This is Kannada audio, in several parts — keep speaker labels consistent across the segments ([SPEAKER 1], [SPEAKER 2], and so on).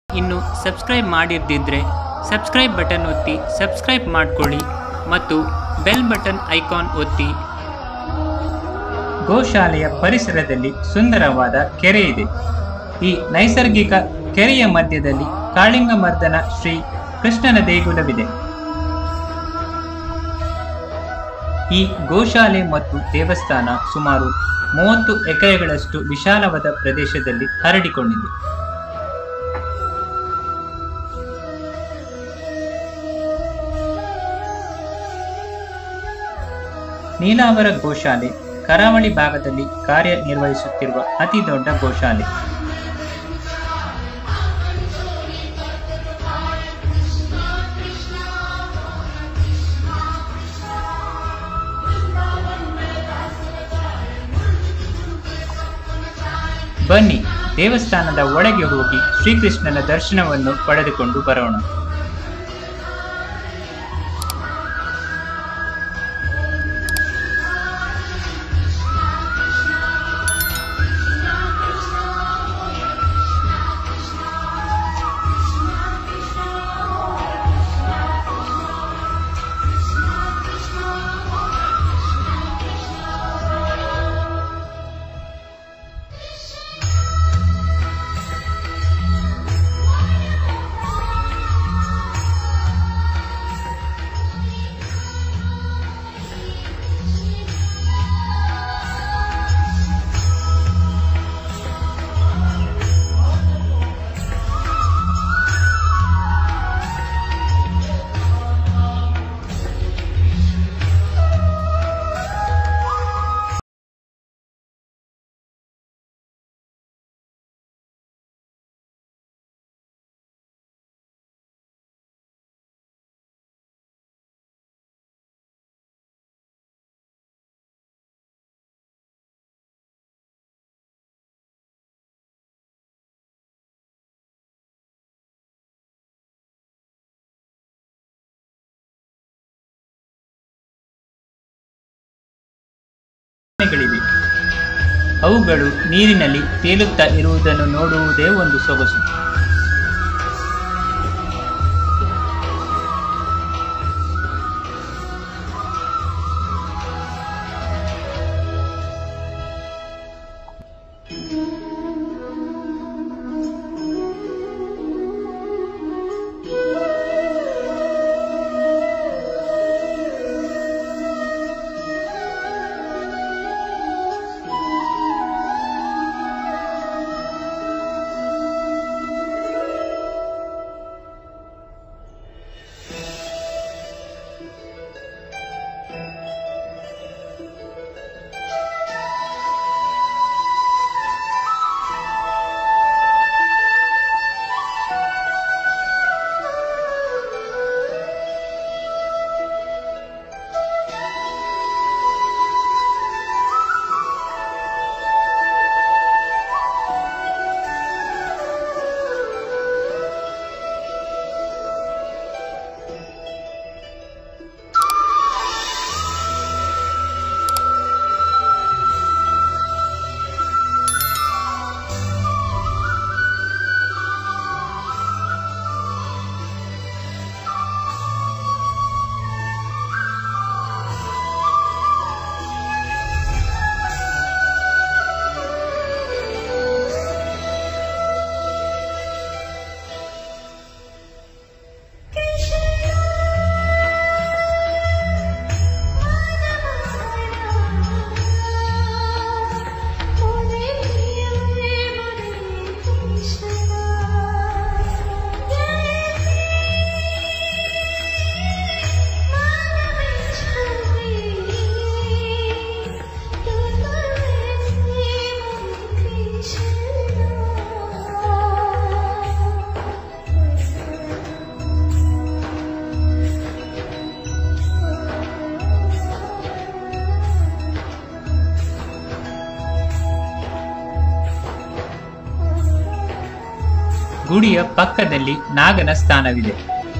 [SPEAKER 1] ಇನ್ನು ಸಬ್ಸ್ಕ್ರೈಬ್ ಮಾಡಿರ್ದಿದ್ರೆ ಸಬ್ಸ್ಕ್ರೈಬ್ ಬಟನ್ ಒತ್ತಿ ಸಬ್ಸ್ಕ್ರೈಬ್ ಮಾಡ್ಕೊಳ್ಳಿ ಮತ್ತು ಬೆಲ್ ಬಟನ್ ಐಕಾನ್ ಒತ್ತಿ ಗೋಶಾಲೆಯ ಪರಿಸರದಲ್ಲಿ ಸುಂದರವಾದ ಕೆರೆ ಇದೆ ಈ ನೈಸರ್ಗಿಕ ಕೆರೆಯ ಮಧ್ಯದಲ್ಲಿ ಕಾಳಿಂಗ ಮರ್ದನ ಶ್ರೀ ಕೃಷ್ಣನ ದೇಗುಲವಿದೆ ಈ ಗೋಶಾಲೆ ಮತ್ತು ದೇವಸ್ಥಾನ ಸುಮಾರು ಮೂವತ್ತು ಎಕರೆಗಳಷ್ಟು ವಿಶಾಲವಾದ ಪ್ರದೇಶದಲ್ಲಿ ಹರಡಿಕೊಂಡಿದೆ ನೀಲಾವರ ಗೋಶಾಲೆ ಕರಾವಳಿ ಭಾಗದಲ್ಲಿ ಕಾರ್ಯನಿರ್ವಹಿಸುತ್ತಿರುವ ಅತಿ ದೊಡ್ಡ ಗೋಶಾಲೆ ಬನ್ನಿ ದೇವಸ್ಥಾನದ ಒಳಗೆ ಹೋಗಿ ಶ್ರೀಕೃಷ್ಣನ ದರ್ಶನವನ್ನು ಪಡೆದುಕೊಂಡು ಬರೋಣ ಆನೆಗಳಿವೆ ಅವುಗಳು ನೀರಿನಲ್ಲಿ ತೇಲುತ್ತಾ ಇರುವುದನ್ನು ನೋಡುವುದೇ ಒಂದು ಸೊಗಸು ಗುಡಿಯ ಪಕ್ಕದಲ್ಲಿ ನಾಗನ ಸ್ಥಾನವಿದೆ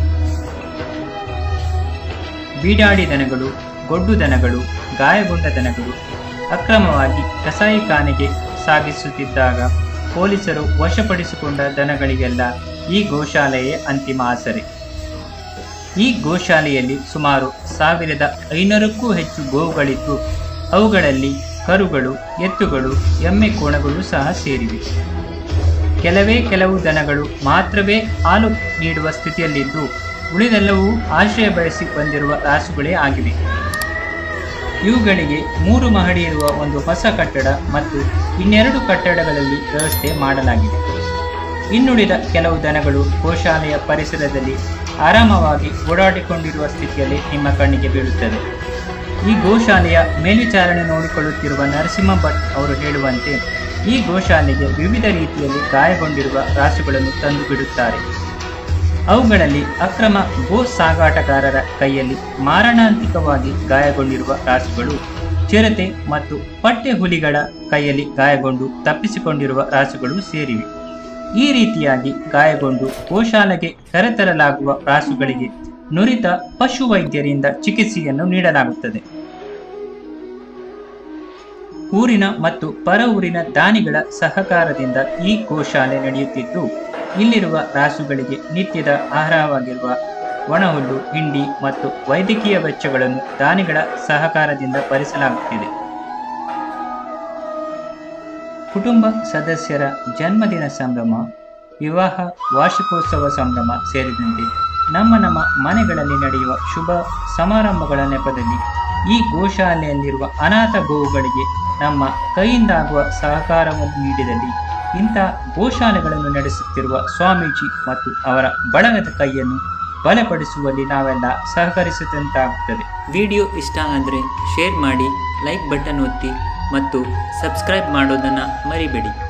[SPEAKER 1] ಬೀಡಾಡಿ ದನಗಳು ಗೊಡ್ಡು ದನಗಳು ಗಾಯಗೊಂಡ ದನಗಳು ಅಕ್ರಮವಾಗಿ ಕಸಾಯಿಖಾನೆಗೆ ಸಾಗಿಸುತ್ತಿದ್ದಾಗ ಪೊಲೀಸರು ವಶಪಡಿಸಿಕೊಂಡ ದನಗಳಿಗೆಲ್ಲ ಈ ಗೋಶಾಲೆಯೇ ಅಂತಿಮ ಆಸರೆ ಈ ಗೋಶಾಲೆಯಲ್ಲಿ ಸುಮಾರು ಸಾವಿರದ ಐನೂರಕ್ಕೂ ಹೆಚ್ಚು ಗೋವುಗಳಿದ್ದು ಅವುಗಳಲ್ಲಿ ಕರುಗಳು ಎತ್ತುಗಳು ಎಮ್ಮೆ ಕೋಣಗಳು ಸಹ ಸೇರಿವೆ ಕೆಲವೇ ಕೆಲವು ದನಗಳು ಮಾತ್ರವೇ ಹಾಲು ನೀಡುವ ಸ್ಥಿತಿಯಲ್ಲಿದ್ದು ಉಳಿದೆಲ್ಲವೂ ಆಶ್ರಯ ಬಯಸಿ ಬಂದಿರುವ ರಾಸುಗಳೇ ಆಗಿವೆ ಇವುಗಳಿಗೆ ಮೂರು ಮಹಡಿ ಇರುವ ಒಂದು ಹೊಸ ಕಟ್ಟಡ ಮತ್ತು ಇನ್ನೆರಡು ಕಟ್ಟಡಗಳಲ್ಲಿ ವ್ಯವಸ್ಥೆ ಮಾಡಲಾಗಿದೆ ಇನ್ನುಳಿದ ಕೆಲವು ದನಗಳು ಗೋಶಾಲೆಯ ಪರಿಸರದಲ್ಲಿ ಆರಾಮವಾಗಿ ಓಡಾಡಿಕೊಂಡಿರುವ ಸ್ಥಿತಿಯಲ್ಲಿ ನಿಮ್ಮ ಕಣ್ಣಿಗೆ ಬೀಳುತ್ತದೆ ಈ ಗೋಶಾಲೆಯ ಮೇಲ್ವಿಚಾರಣೆ ನೋಡಿಕೊಳ್ಳುತ್ತಿರುವ ನರಸಿಂಹ ಭಟ್ ಅವರು ಹೇಳುವಂತೆ ಈ ಗೋಶಾಲೆಗೆ ವಿವಿಧ ರೀತಿಯಲ್ಲಿ ಗಾಯಗೊಂಡಿರುವ ರಾಸುಗಳನ್ನು ತಂದು ಬಿಡುತ್ತಾರೆ ಅವುಗಳಲ್ಲಿ ಅಕ್ರಮ ಗೋ ಸಾಗಾಟಗಾರರ ಕೈಯಲ್ಲಿ ಮಾರಣಾಂತಿಕವಾಗಿ ಗಾಯಗೊಂಡಿರುವ ರಾಸುಗಳು ಚಿರತೆ ಮತ್ತು ಪಟ್ಟೆ ಹುಲಿಗಳ ಕೈಯಲ್ಲಿ ಗಾಯಗೊಂಡು ತಪ್ಪಿಸಿಕೊಂಡಿರುವ ರಾಸುಗಳು ಸೇರಿವೆ ಈ ರೀತಿಯಾಗಿ ಗಾಯಗೊಂಡು ಗೋಶಾಲೆಗೆ ಕರೆತರಲಾಗುವ ರಾಸುಗಳಿಗೆ ನುರಿತ ಪಶು ವೈದ್ಯರಿಂದ ಚಿಕಿತ್ಸೆಯನ್ನು ನೀಡಲಾಗುತ್ತದೆ ಊರಿನ ಮತ್ತು ಪರ ಊರಿನ ದಾನಿಗಳ ಸಹಕಾರದಿಂದ ಈ ಗೋಶಾಲೆ ನಡೆಯುತ್ತಿದ್ದು ಇಲ್ಲಿರುವ ರಾಸುಗಳಿಗೆ ನಿತ್ಯದ ಆಹಾರವಾಗಿರುವ ಒಣಹುಲ್ಲು ಹಿಂಡಿ ಮತ್ತು ವೈದ್ಯಕೀಯ ವೆಚ್ಚಗಳನ್ನು ದಾನಿಗಳ ಸಹಕಾರದಿಂದ ಭರಿಸಲಾಗುತ್ತಿದೆ ಕುಟುಂಬ ಸದಸ್ಯರ ಜನ್ಮದಿನ ಸಂಭ್ರಮ ವಿವಾಹ ವಾರ್ಷಿಕೋತ್ಸವ ಸಂಭ್ರಮ ಸೇರಿದಂತೆ ನಮ್ಮ ನಮ್ಮ ಮನೆಗಳಲ್ಲಿ ನಡೆಯುವ ಶುಭ ಸಮಾರಂಭಗಳ ನೆಪದಲ್ಲಿ ಈ ಗೋಶಾಲೆಯಲ್ಲಿರುವ ಅನಾಥ ಗೋವುಗಳಿಗೆ ನಮ್ಮ ಕೈಯಿಂದಾಗುವ ಸಹಕಾರವನ್ನು ನೀಡಿದಲ್ಲಿ ಇಂಥ ಗೋಶಾಲೆಗಳನ್ನು ನಡೆಸುತ್ತಿರುವ ಸ್ವಾಮೀಜಿ ಮತ್ತು ಅವರ ಬಳಗದ ಕೈಯನ್ನು ಬಲಪಡಿಸುವಲ್ಲಿ ನಾವೆಲ್ಲ ಸಹಕರಿಸಿದಂತಾಗುತ್ತದೆ
[SPEAKER 2] ವಿಡಿಯೋ ಇಷ್ಟ ಆದರೆ ಶೇರ್ ಮಾಡಿ ಲೈಕ್ ಬಟನ್ ಒತ್ತಿ ಮತ್ತು ಸಬ್ಸ್ಕ್ರೈಬ್ ಮಾಡೋದನ್ನು ಮರಿಬೇಡಿ